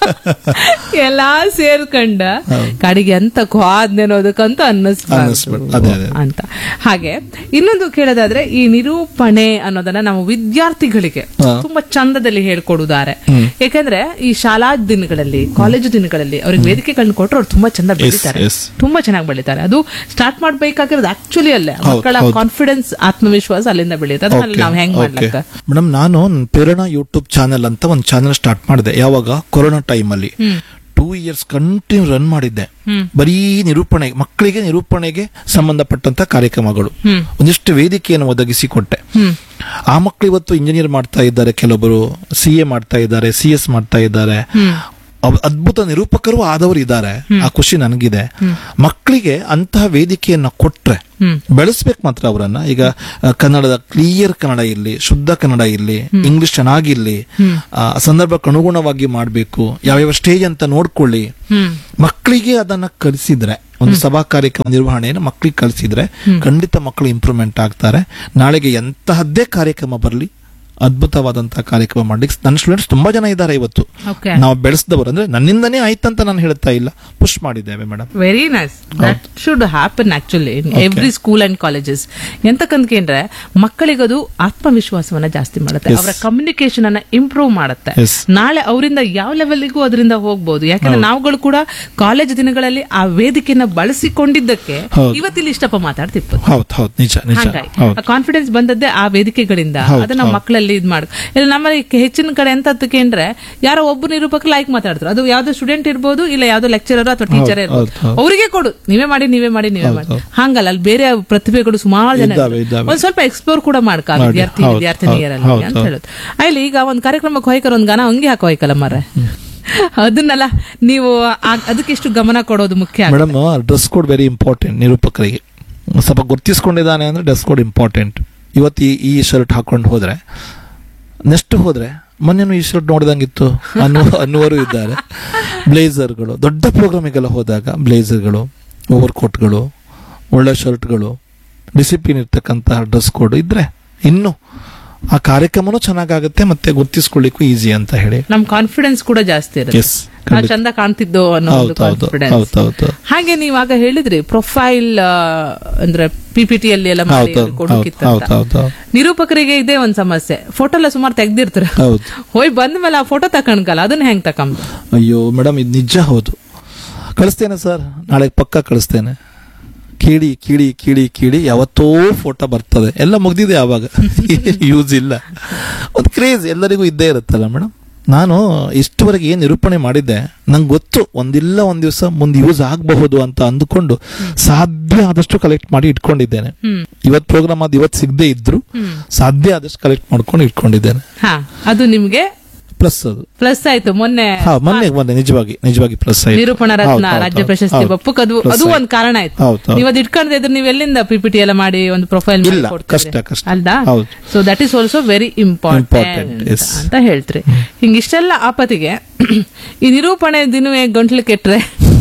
B: ಎಲ್ಲಾ ಸೇರ್ಕೊಂಡ ಕಡೆಗೆ ಎಂತ ಕ್ವಾದ್ನೆ ಅನ್ನೋದಕ್ಕಂತ
A: ಅನ್ನಿಸ್ಬಿಡು.
B: ಅನ್ನಿಸ್ಬಾರ್ದು
A: ಅದೇ, ಅದೇ.
B: ಅಂತ ಹಾಗೆ ಇನ್ನೊಂದು ಕೇಳೋದಾದ್ರೆ ಈ ನಿರೂಪಣೆ ಅನ್ನೋದನ್ನ ನಾವು ವಿದ್ಯಾರ್ಥಿಗಳಿಗೆ
A: ಹಾ.
B: ತುಂಬಾ ಚಂದದಲ್ಲಿ ಹೇಳ್ಕೊಡುತ್ತಾರೆ
A: ಹ್ಮ್.
B: ಯಾಕಂದ್ರೆ ಈ ಶಾಲಾ ದಿನಗಳಲ್ಲಿ ಕಾಲೇಜು ದಿನಗಳಲ್ಲಿ ಅವ್ರಿಗೆ ವೇದಿಕೆಗಳನ್ನ ಕೊಟ್ಟರು ಅವ್ರು ತುಂಬಾ ಚಂದ ಬೆಳಿತಾರೆ
A: yes.
B: ತುಂಬಾ ಚೆನ್ನಾಗಿ ಬೆಳಿತಾರೆ ಅದು ಸ್ಟಾರ್ಟ್ ಮಾಡ್ಬೇಕಾಗಿರೋದು ಆಕ್ಚುಲಿ ಅಲ್ಲೇ
A: ಹೌದು,
B: ಮಕ್ಕಳ
A: ಹೌದು.
B: ಕಾನ್ಫಿಡೆನ್ಸ್ ಆತ್ಮವಿಶ್ವಾಸ ಅಲ್ಲಿಂದ ಬೆಳೆಯುತ್ತೆ ಅದನ್ನ ನಾವು ಹೆಂಗ್ ಮಾಡ್ಲಕ್ಕ
A: ಮೇಡಮ್ ನಾನು ಒಂದ್ ಪ್ರೇರಣಾ ಯೂಟ್ಯೂಬ್ ಚಾನೆಲ್ ಅಂತ ಒಂದು ಚಾನೆಲ್ ಸ್ಟಾರ್ಟ್ ಮಾಡಿದೆ ಯಾವಾಗ ಕೊರೋನಾ ಟೈಮ್ ಅಲ್ಲಿ
B: hmm
A: two years continue run ಮಾಡಿದ್ದೆ
B: ಹ್ಮ್
A: ಬರೀ ನಿರೂಪಣೆ ಮಕ್ಕಳಿಗೆ ನಿರೂಪಣೆಗೆ ಸಂಬಂಧಪಟ್ಟಂತ ಕಾರ್ಯಕ್ರಮಗಳು
B: ಹ್ಮ್
A: ಒಂದಿಷ್ಟು ವೇದಿಕೆಯನ್ನು ಒದಗಿಸಿಕೊಟ್ಟೆ
B: ಹ್ಮ್
A: ಆ ಮಕ್ಕಳು ಇವತ್ತು ಇಂಜಿನಿಯರ್ ಮಾಡ್ತಾ ಇದ್ದಾರೆ ಕೆಲವೊಬ್ಬರು ಸಿ ಎ ಮಾಡ್ತಾ ಇದ್ದಾರೆ ಸಿ ಎಸ್ ಮಾಡ್ತಾ ಇದ್ದಾರೆ
B: ಹ್ಮ್
A: ಅವ್- ಅದ್ಭುತ ನಿರೂಪಕರು ಆದವರು ಇದ್ದಾರೆ ಆ ಖುಷಿ ನನಗಿದೆ ಮಕ್ಕಳಿಗೆ ಅಂತಹ ವೇದಿಕೆಯನ್ನ ಕೊಟ್ರೆ
B: ಹ್ಮ್
A: ಬೆಳೆಸ್ಬೇಕು ಮಾತ್ರ ಅವರನ್ನ ಈಗ ಆ, ಕನ್ನಡದ ಕ್ಲಿಯರ್ ಕನ್ನಡ ಇರ್ಲಿ ಶುದ್ಧ ಕನ್ನಡ ಇರ್ಲಿ ಇಂಗ್ಲಿಷ್ ಚೆನ್ನಾಗಿರ್ಲಿ ಆ, ಸಂದರ್ಭಕ್ಕೆ ಅನುಗುಣವಾಗಿ ಮಾಡಬೇಕು ಯಾವ್ಯಾವ ಸ್ಟೇಜ್ ಅಂತ ನೋಡ್ಕೊಳ್ಳಿ
B: ಹ್ಮ್
A: ಮಕ್ಕಳಿಗೆ ಅದನ್ನ ಕಲಿಸಿದ್ರೆ ಒಂದು ಸಭಾ ಕಾರ್ಯಕ್ರಮ ನಿರ್ವಹಣೆಯನ್ನು ಮಕ್ಕಳಿಗೆ ಕಲಿಸಿದ್ರೆ ಖಂಡಿತ ಮಕ್ಕಳು ಇಂಪ್ರೂವ್ಮೆಂಟ್ ಆಗ್ತಾರೆ ನಾಳೆಗೆ ಎಂತಹದ್ದೇ ಕಾರ್ಯಕ್ರಮ ಬರಲಿ ಅದ್ಭುತವಾದಂತಹ ಕಾರ್ಯಕ್ರಮ ಮಾಡ್ಲಿಕ್ಕೆ ನನ್ನ ಸ್ಟೂಡೆಂಟ್ಸ್ ತುಂಬಾ ಜನ ಇದ್ದಾರೆ ಇವತ್ತು
B: ಓಕೆ
A: ನಾವು ಬೆಳೆಸಿದವರು ಅಂದ್ರೆ ನನ್ನಿಂದನೇ ಆಯ್ತಂತ ನಾನು ಹೇಳ್ತಾ ಇಲ್ಲ ಪುಷ್ ಮಾಡಿದ್ದೇವೆ madam
B: very nice that should happen actually in every school and colleges ಎಂತಕ್ಕಂದ್ರೆ ಮಕ್ಕಳಿಗದು ಆತ್ಮವಿಶ್ವಾಸವನ್ನ ಜಾಸ್ತಿ ಮಾಡುತ್ತೆ
A: Yes.
B: ಅವರ ಕಮ್ಯುನಿಕೇಶನ್ ಅನ್ನ ಇಂಪ್ರೂವ್ ಮಾಡುತ್ತೆ
A: Yes.
B: ನಾಳೆ ಅವರಿಂದ ಯಾವ ಲೆವೆಲ್ಗೂ ಅದರಿಂದ ಹೋಗ್ಬೋದು ಯಾಕಂದ್ರೆ ನಾವುಗಳು ಕೂಡ ಕಾಲೇಜ್ ದಿನಗಳಲ್ಲಿ ಆ ವೇದಿಕೆಯನ್ನ ಬಳಸಿಕೊಂಡಿದ್ದಕ್ಕೆ
A: ಹೌದು.
B: ಇವತ್ತಿಲ್ಲಿ ಇಷ್ಟಪ್ಪ ಮಾತಾಡ್ತಿತ್ತು
A: ಹೌದು ಹೌದು ನಿಜ ನಿಜ
B: ಹಾಗಾಗಿ
A: ಹೌದು
B: ಕಾನ್ಫಿಡೆನ್ಸ್ ಬಂದದ್ದೇ ಆ ವೇದಿಕೆಗಳಿಂದ
A: ಹೌದು,
B: ಅದನ್ನ
A: ಹೌದು.
B: ಮಕ್ಕಳಲ್ಲಿ ಇದ್ ಮಾಡ್ ಇಲ್ಲ ನಮ್ಮಲ್ಲಿ ಕೆ- ಹೆಚ್ಚಿನ ಕಡೆ ಎಂತ ಅಂದ್ರೆ ಯಾರೋ ಒಬ್ಬ ನಿರೂಪಕರು ಲೈಕ್ ಮಾತಾಡ್ತಾರೆ ಅದು ಯಾವ್ದೋ ಸ್ಟೂಡೆಂಟ್ ಇರ್ಬೋದು ಇಲ್ಲ ಯಾವ್ದೋ ಲೆಕ್ಚರರ್ ಅಥವಾ ಟೀಚರ್
A: ಹೌದು,
B: ಇರ್ಬೋದು
A: ಹೌದು, ಹೌದು.
B: ಅವರಿಗೆ ಕೊಡು ನೀವೇ ಮಾಡಿ ನೀವೇ ಮಾಡಿ ನೀವೇ
A: ಹೌದು,
B: ಮಾಡಿ
A: ಹೌದು.
B: ಹಂಗಲ್ಲ ಅಲ್ಲಿ ಬೇರೆ ಪ್ರತಿಭೆಗಳು ಸುಮಾರು ಜನ
A: ಇದ್ದಾವೆ,
B: ಇರ್ತಾರೆ.
A: ಇದ್ದಾವೆ.
B: ಒಂದ್ ಸ್ವಲ್ಪ ಎಕ್ಸ್ಪ್ಲೋರ್ ಕೂಡ ಮಾಡ್ಕ
A: ಮಾಡಿ,
B: ವಿದ್ಯಾರ್ಥಿ
A: ಹೌದು,
B: ವಿದ್ಯಾರ್ಥಿನಿಯರಲ್ಲಿ
A: ಹೌದು,
B: ಅಂತ
A: ಹೌದು.
B: ಹೇಳುದು ಅಲ್ಲಿ ಈಗ ಒಂದ್ ಕಾರ್ಯಕ್ರಮಕ್ಕೆ ಹೋಯ್ಕರ್ ಒಂದ್ ಗಾನ ಹಂಗೆ ಹಾಕೋ ಹೋಯ್ಕಲ್ಲ ಮರ ಅದನ್ನೆಲ್ಲ ನೀವು ಆ- ಅದಕ್ಕೆಷ್ಟು ಗಮನ ಕೊಡೋದು ಮುಖ್ಯ ಆಗುತ್ತೆ.
A: Madam dress code very important ನಿರೂಪಕರಿಗೆ ಸ್ವಲ್ಪ ಗುರ್ತಿಸ್ಕೊಂಡಿದ್ದಾನೆ ಅಂದ್ರೆ ಡ್ರೆಸ್ ಕೋಡ್ ಇಂಪಾರ್ಟೆಂಟ್ ಇವತ್ತು ಈ ಈ ಶರ್ಟ್ ಹಾಕೊಂಡು ಹೋದ್ರೆ ನೆಕ್ಸ್ಟ್ ಹೋದ್ರೆ ಮೊನ್ನೆನೂ ಈ ಶರ್ಟ್ ನೋಡಿದಂಗಿತ್ತು ಅನ್ನುವ ಅನ್ನುವರು ಇದ್ದಾರೆ ಬ್ಲೇಸರ್ಗಳು ದೊಡ್ಡ ಪ್ರೋಗ್ರಾಮಿಗೆಲ್ಲ ಹೋದಾಗ ಬ್ಲೇಸರ್ಗಳು ಓವರ್ ಕೋಟ್ಗಳು ಒಳ್ಳೆ ಶರ್ಟ್ಗಳು ಡಿಸಿಪ್ಲಿನ್ ಇರ್ತಕ್ಕಂತಹ ಡ್ರೆಸ್ ಕೋಡ್ ಇದ್ರೆ ಇನ್ನು ಆ ಕಾರ್ಯಕ್ರಮನೂ ಚೆನ್ನಾಗಾಗುತ್ತೆ ಮತ್ತೆ ಗುರ್ತಿಸ್ಕೊಳ್ಳಿಕ್ಕೂ ಈಸಿ ಅಂತ ಹೇಳಿ
B: ನಮ್ ಕಾನ್ಫಿಡೆನ್ಸ್ ಕೂಡ ಜಾಸ್ತಿ ಇರುತ್ತೆ
A: ಎಸ್
B: ನಾವು ಚಂದ ಕಾಣ್ತಿದ್ದೋ ಅನ್ನೋ ಒಂದು
A: ಹೌದು ಹೌದು
B: ಕಾನ್ಫಿಡೆನ್ಸ್
A: ಹೌದು ಹೌದು
B: ಹಾಗೆ ನೀವಾಗ ಹೇಳಿದ್ರಿ ಪ್ರೊಫೈಲ್ ಅಂದ್ರೆ ಪಿಪಿಟಿ ಅಲ್ಲಿ ಎಲ್ಲ ಮಾಡಿ
A: ಹೌದು
B: ಕೊಡೋಕಿತ್ತ
A: ಹೌದು ಹೌದು ಹೌದು
B: ನಿರೂಪಕರಿಗೆ ಇದೇ ಒಂದ್ ಸಮಸ್ಯೆ ಫೋಟೋ ಎಲ್ಲ ಸುಮಾರು ತೆಗ್ದಿರ್ತಾರ
A: ಹೌದು
B: ಹೋಯ್ ಬಂದ ಮೇಲೆ ಆ ಫೋಟೋ ತಕೊಂಡ್ಕಲ್ಲ ಅದನ್ನ ಹೆಂಗ್ ತಕೊಂಬ
A: ಅಯ್ಯೋ ಮೇಡಮ್ ಇದು ನಿಜ ಹೌದು ಕಳಿಸ್ತೇನೆ ಸರ್ ನಾಳೆ ಪಕ್ಕ ಕಳಿಸ್ತೇನೆ ಕೀಳಿ ಕೀಳಿ ಕೀಳಿ ಕೀಳಿ ಯಾವತ್ತೋ ಫೋಟೋ ಬರ್ತದೆ ಎಲ್ಲ ಮುಗ್ದಿದೆ ಆವಾಗ ಯೂಸ್ ಇಲ್ಲ ಒಂದು ಕ್ರೇಜ್ ಎಲ್ಲರಿಗೂ ಇದ್ದೇ ಇರುತ್ತಲ್ಲ ಮೇಡಮ್ ನಾನು ಇಷ್ಟುವರೆಗೆ ಏನು ನಿರೂಪಣೆ ಮಾಡಿದ್ದೆ ನಂಗೆ ಗೊತ್ತು ಒಂದಿಲ್ಲ ಒಂದ್ ದಿವಸ ಮುಂದೆ ಯೂಸ್ ಆಗಬಹುದು ಅಂತ ಅಂದುಕೊಂಡು ಸಾಧ್ಯ ಆದಷ್ಟು ಕಲೆಕ್ಟ್ ಮಾಡಿ ಇಟ್ಕೊಂಡಿದ್ದೇನೆ
B: ಹ್ಮ್
A: ಇವತ್ತು ಪ್ರೋಗ್ರಾಮ್ ಅದು ಇವತ್ತು ಸಿಗದೆ ಇದ್ರು
B: ಹ್ಮ್
A: ಸಾಧ್ಯ ಆದಷ್ಟು ಕಲೆಕ್ಟ್ ಮಾಡ್ಕೊಂಡು ಇಟ್ಕೊಂಡಿದ್ದೇನೆ
B: ಹಾ ಅದು ನಿಮ್ಗೆ
A: ಪ್ಲಸ್ ಅದು
B: ಪ್ಲಸ್ ಆಯ್ತು ಮೊನ್ನೆ
A: ಹಾ ಮೊನ್ನೆ ಮೊನ್ನೆ ನಿಜವಾಗಿ ನಿಜವಾಗಿ ಪ್ಲಸ್ ಆಯ್ತು
B: ನಿರೂಪಣಾ
A: ಹೌದು,
B: ರತ್ನ
A: ಹೌದು,
B: ರಾಜ್ಯ
A: ಹೌದು,
B: ಪ್ರಶಸ್ತಿ
A: ಹೌದು.
B: ಬಪ್ಪಕ್ ಅದು
A: Plus
B: ಅದು
A: ಆಯ್ತು.
B: ಒಂದ್ ಕಾರಣ ಆಯ್ತು
A: ಹೌದು, ಹೌದು.
B: ನೀವು ಅದು ಇಟ್ಕೊಂಡ್ರೆ ಇದ್ರೆ ನೀವು ಎಲ್ಲಿಂದ ಪಿಪಿಟಿ ಎಲ್ಲ ಮಾಡಿ ಒಂದು ಪ್ರೊಫೈಲ್
A: ಇಲ್ಲ, ಕಷ್ಟ, ಕಷ್ಟ.
B: ಅಲ್ದಾ
A: ಹೌದು.
B: So that is also very
A: Important,
B: important
A: yes.
B: ಅಂತ ಹೇಳ್ತೀರಿ ಹಿಂಗಿಷ್ಟೆಲ್ಲ ಆಪತ್ತಿಗೆ ಈ ನಿರೂಪಣೆ ದಿನವೇ ಗಂಟ್ಲು ಕೆಟ್ರೆ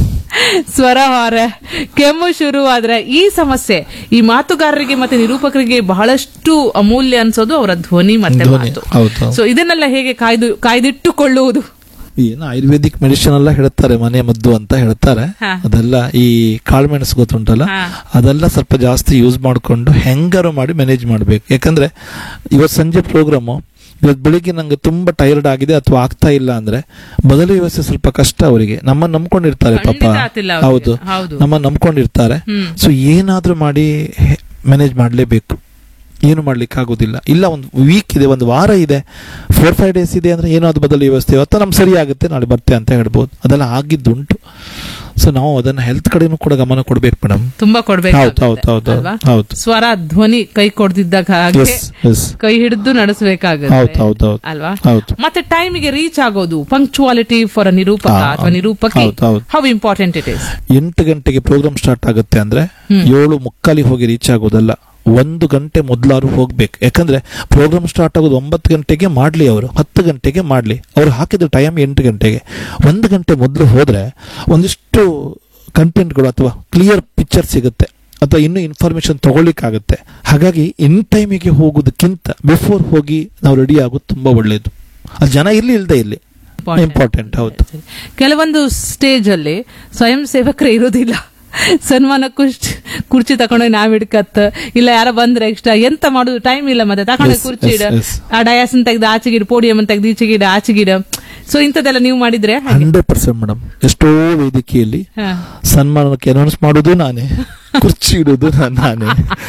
B: ಸ್ವರ ಹೊರ ಕೆಮ್ಮು ಶುರು ಆದ್ರೆ ಈ ಸಮಸ್ಯೆ ಈ ಮಾತುಗಾರರಿಗೆ ಮತ್ತೆ ನಿರೂಪಕರಿಗೆ ಬಹಳಷ್ಟು ಅಮೂಲ್ಯ ಅನ್ಸೋದು ಅವರ ಧ್ವನಿ ಮತ್ತೆ
A: ಧ್ವನಿ,
B: ಮಾತು
A: ಹೌದು, ಹೌದು.
B: ಸೊ ಇದನ್ನೆಲ್ಲ ಹೇಗೆ ಕಾಯ್ದು ಕಾಯ್ದಿಟ್ಟುಕೊಳ್ಳುವುದು
A: ಏನು ಆಯುರ್ವೇದಿಕ್ ಮೆಡಿಸಿನ್ ಎಲ್ಲ ಹೇಳ್ತಾರೆ ಮನೆ ಮದ್ದು ಅಂತ ಹೇಳ್ತಾರೆ
B: ಹಾ.
A: ಅದೆಲ್ಲ ಈ ಕಾಳುಮೆಣಸು ಗೊತ್ತುಂಟಲ್ಲ
B: ಹಾ.
A: ಅದೆಲ್ಲ ಸ್ವಲ್ಪ ಜಾಸ್ತಿ ಯೂಸ್ ಮಾಡಿಕೊಂಡು ಹೆಂಗಾರು ಮಾಡಿ ಮ್ಯಾನೇಜ್ ಮಾಡ್ಬೇಕು ಯಾಕಂದ್ರೆ ಇವತ್ತು ಸಂಜೆ ಪ್ರೋಗ್ರಾಮು ಇವತ್ತು ಬೆಳಿಗ್ಗೆ ನಂಗೆ ತುಂಬಾ ಟೈರ್ಡ್ ಆಗಿದೆ ಅಥವಾ ಆಗ್ತಾ ಇಲ್ಲ ಅಂದ್ರೆ ಬದಲು ವ್ಯವಸ್ಥೆ ಸ್ವಲ್ಪ ಕಷ್ಟ ಅವರಿಗೆ ನಮ್ಮನ್ನ ನಂಬ್ಕೊಂಡಿರ್ತಾರೆ ಪಾಪ
B: ಖಂಡಿತ ಆತಿಲ್ಲ ಅವ್ರಿಗೆ.
A: ಹೌದು
B: ಹೌದು.
A: ನಮ್ಮನ್ನ ನಂಬ್ಕೊಂಡಿರ್ತಾರೆ
B: ಹ್ಮ್.
A: ಸೊ ಏನಾದ್ರೂ ಮಾಡಿ ಮ್ಯಾನೇಜ್ ಮಾಡಲೇಬೇಕು ಏನು ಮಾಡ್ಲಿಕ್ಕೆ ಆಗೋದಿಲ್ಲ ಇಲ್ಲ ಒಂದು ವೀಕ್ ಇದೆ ಒಂದು ವಾರ ಇದೆ ಫೋರ್ ಫೈವ್ ಡೇಸ್ ಇದೆ ಅಂದ್ರೆ ಏನೋ ಅದು ಬದಲು ವ್ಯವಸ್ಥೆ ಇವತ್ತು ನಮ್ಗೆ ಸರಿ ಆಗುತ್ತೆ ನಾಳೆ ಬರ್ತೆ ಅಂತ ಹೇಳ್ಬೋದು ಅದೆಲ್ಲ ಆಗಿದ್ದುಂಟು ಸೊ ನಾವು ಅದನ್ನ ಹೆಲ್ತ್ ಕಡೆನೂ ಕೂಡ ಗಮನ ಕೊಡ್ಬೇಕು ಮೇಡಮ್
B: ತುಂಬಾ ಕೊಡ್ಬೇಕು
A: ಹೌದು ಹೌದು ಹೌದು
B: ಅಲ್ವಾ?
A: ಹೌದು
B: ಸ್ವರ ಧ್ವನಿ ಕೈ ಕೊಡ್ದಿದ್ದಾಗ ಹಾಗೆ
A: ಎಸ್ ಎಸ್
B: ಕೈ ಹಿಡಿದು
A: ಹೌದು
B: ನಡೆಸಬೇಕಾಗುತ್ತೆ
A: ಹೌದು ಹೌದು
B: ಅಲ್ವಾ
A: ಹೌದು
B: ಮತ್ತೆ ಟೈಮಿಗೆ ರೀಚ್ ಆಗೋದು ಪಂಕ್ಚುವಾಲಿಟಿ ಫಾರ್ ಅ ನಿರೂಪಕ
A: ಹಾ,
B: ಅಥವಾ
A: ಹೌದು.
B: ನಿರೂಪಕಿ
A: ಹೌದು, ಹೌದು.
B: ಹೌ ಇಂಪಾರ್ಟೆಂಟ್ ಇಟ್ ಇಸ್
A: ಎಂಟು ಗಂಟೆಗೆ ಪ್ರೋಗ್ರಾಮ್ ಸ್ಟಾರ್ಟ್ ಆಗುತ್ತೆ ಅಂದ್ರೆ ಏಳು ಮುಕ್ಕಾಲಿ ಹೋಗಿ ರೀಚ್ ಆಗೋದಲ್ಲ ಒಂದು ಗಂಟೆ ಮೊದಲಾರು ಹೋಗ್ಬೇಕು ಯಾಕಂದ್ರೆ ಪ್ರೋಗ್ರಾಮ್ ಸ್ಟಾರ್ಟ್ ಆಗೋದು ಒಂಬತ್ತು ಗಂಟೆಗೆ ಮಾಡ್ಲಿ ಅವರು ಹತ್ತು ಗಂಟೆಗೆ ಮಾಡ್ಲಿ ಅವ್ರು ಹಾಕಿದ ಟೈಮ್ ಎಂಟು ಗಂಟೆಗೆ ಒಂದು ಗಂಟೆ ಮೊದಲು ಹೋದ್ರೆ ಒಂದಿಷ್ಟು ಕಂಟೆಂಟ್ಗಳು ಅಥವಾ ಕ್ಲಿಯರ್ ಪಿಕ್ಚರ್ ಸಿಗುತ್ತೆ ಅಥವಾ ಇನ್ನೂ ಇನ್ಫಾರ್ಮೇಶನ್ ತಗೊಳ್ಳಿಕ್ಕಾಗುತ್ತೆ ಹಾಗಾಗಿ ಇನ್ ಟೈಮಿಗೆ ಹೋಗೋದಕ್ಕಿಂತ ಬಿಫೋರ್ ಹೋಗಿ ನಾವು ರೆಡಿ ಆಗೋದು ತುಂಬಾ ಒಳ್ಳೇದು ಅದು ಜನ ಇರ್ಲಿ ಇಲ್ಲದೆ ಇಲ್ಲಿ ಇಂಪಾರ್ಟೆಂಟ್ ಹೌದು
B: ಕೆಲವೊಂದು ಸ್ಟೇಜ್ ಅಲ್ಲಿ ಸ್ವಯಂ ಸೇವಕರೇ ಇರೋದಿಲ್ಲ ಸನ್ಮಾನ ಕುರ್ಚಿ ಕುರ್ಚಿ ತಗೊಂಡು ನಾವ್ ಹಿಡ್ಕತ್ ಇಲ್ಲ ಯಾರ ಬಂದ್ರೆ ಎಕ್ಸ್ಟ್ರಾ ಎಂತ ಮಾಡುದು ಟೈಮ್ ಇಲ್ಲ ಮತ್ತೆ ತಗೊಂಡು
A: Yes,
B: ಕುರ್ಚಿ ಇಡ
A: yes, yes.
B: ಆ ಡಯಾಸನ್ ತೆಗ್ದು ಆಚೆಗಿಡ ಪೋಡಿಯಂ ತೆಗ್ದು ಈಚೆಗಿಡ ಆಚೆಗಿಡ ಸೊ ಇಂಥದ್ದೆಲ್ಲ ನೀವು ಮಾಡಿದ್ರೆ ಹಾಗೆ
A: ಹಂಡ್ರೆಡ್ ಪರ್ಸೆಂಟ್ ಮೇಡಮ್ ಎಷ್ಟೋ ವೇದಿಕೆಯಲ್ಲಿ
B: ಹಾ.
A: ಸನ್ಮಾನಕ್ಕೆ ಅನೌನ್ಸ್ ಮಾಡೋದು ನಾನೇ ಕುರ್ಚಿ ಇಡೋದು ನಾ- ನಾನೇ